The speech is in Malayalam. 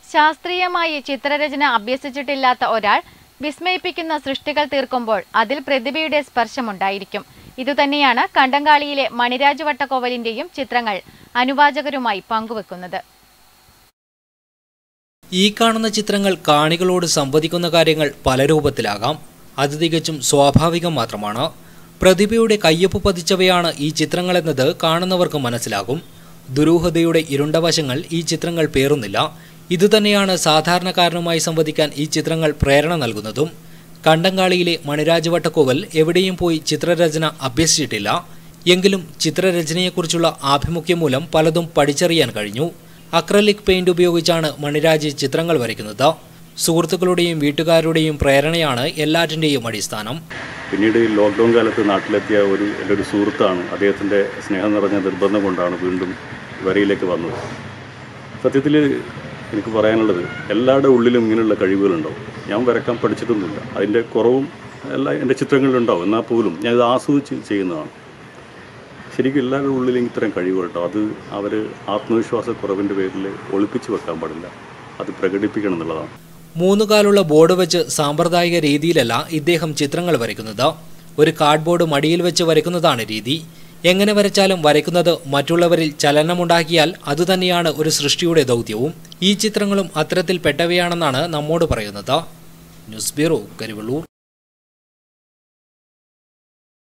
ശാസ്ത്രീയമായി ചിത്രരചന അഭ്യസിച്ചിട്ടില്ലാത്ത ഒരാൾ വിസ്മയിപ്പിക്കുന്ന സൃഷ്ടികൾ തീർക്കുമ്പോൾ അതിൽ പ്രതിഭയുടെ സ്പർശമുണ്ടായിരിക്കും ഇതുതന്നെയാണ് കണ്ടങ്കാളിയിലെ മണിരാജ് വട്ടക്കോവലിന്റെയും ചിത്രങ്ങൾ അനുവാചകരുമായി പങ്കുവെക്കുന്നത് ഈ കാണുന്ന ചിത്രങ്ങൾ കാണികളോട് സംവദിക്കുന്ന കാര്യങ്ങൾ പല രൂപത്തിലാകാം അത് തികച്ചും സ്വാഭാവികം മാത്രമാണ് പ്രതിഭയുടെ കയ്യൊപ്പ് പതിച്ചവയാണ് ഈ ചിത്രങ്ങളെന്നത് കാണുന്നവർക്ക് മനസ്സിലാകും ദുരൂഹതയുടെ ഇരുണ്ട വശങ്ങൾ ഈ ചിത്രങ്ങൾ പേറുന്നില്ല ഇതുതന്നെയാണ് സാധാരണക്കാരനുമായി സംവദിക്കാൻ ഈ ചിത്രങ്ങൾ പ്രേരണ നൽകുന്നതും കണ്ടങ്കാളിയിലെ മണിരാജ് വട്ടക്കോവൽ എവിടെയും പോയി ചിത്രരചന അഭ്യസിച്ചിട്ടില്ല എങ്കിലും ചിത്രരചനയെക്കുറിച്ചുള്ള ആഭിമുഖ്യം മൂലം പലതും പഠിച്ചറിയാൻ കഴിഞ്ഞു അക്രലിക് പെയിന്റ് ഉപയോഗിച്ചാണ് മണിരാജ് ചിത്രങ്ങൾ വരയ്ക്കുന്നത് സുഹൃത്തുക്കളുടെയും വീട്ടുകാരുടെയും പ്രേരണയാണ് എല്ലാറ്റിൻ്റെയും അടിസ്ഥാനം പിന്നീട് ഈ ലോക്ക്ഡൗൺ കാലത്ത് നാട്ടിലെത്തിയ ഒരു എൻ്റെ ഒരു സുഹൃത്താണ് അദ്ദേഹത്തിൻ്റെ സ്നേഹം നിറഞ്ഞ നിർബന്ധം കൊണ്ടാണ് വീണ്ടും വരയിലേക്ക് വന്നത് സത്യത്തിൽ എനിക്ക് പറയാനുള്ളത് എല്ലാവരുടെ ഉള്ളിലും ഇങ്ങനെയുള്ള കഴിവുകളുണ്ടാവും ഞാൻ വരക്കാൻ പഠിച്ചിട്ടൊന്നുമില്ല അതിൻ്റെ കുറവും എല്ലാ എൻ്റെ ചിത്രങ്ങളിലുണ്ടാവും എന്നാൽ പോലും ഞാൻ ഇത് ആസ്വദിച്ച് ചെയ്യുന്നതാണ് ശരിക്കും എല്ലാവരുടെ ഉള്ളിലും ഇത്തരം കഴിവുകളുണ്ടാവും അത് അവർ ആത്മവിശ്വാസക്കുറവിൻ്റെ പേരിൽ ഒളിപ്പിച്ച് വെക്കാൻ പാടില്ല അത് പ്രകടിപ്പിക്കണം എന്നുള്ളതാണ് മൂന്നു കാലുള്ള ബോർഡ് വെച്ച് സാമ്പ്രദായിക രീതിയിലല്ല ഇദ്ദേഹം ചിത്രങ്ങൾ വരയ്ക്കുന്നത് ഒരു കാർഡ്ബോർഡ് മടിയിൽ വെച്ച് വരയ്ക്കുന്നതാണ് രീതി എങ്ങനെ വരച്ചാലും വരയ്ക്കുന്നത് മറ്റുള്ളവരിൽ ചലനമുണ്ടാക്കിയാൽ അതുതന്നെയാണ് ഒരു സൃഷ്ടിയുടെ ദൗത്യവും ഈ ചിത്രങ്ങളും അത്തരത്തിൽ പെട്ടവയാണെന്നാണ് നമ്മോട് പറയുന്നത് ന്യൂസ് ബ്യൂറോ കരിവള്ളൂർ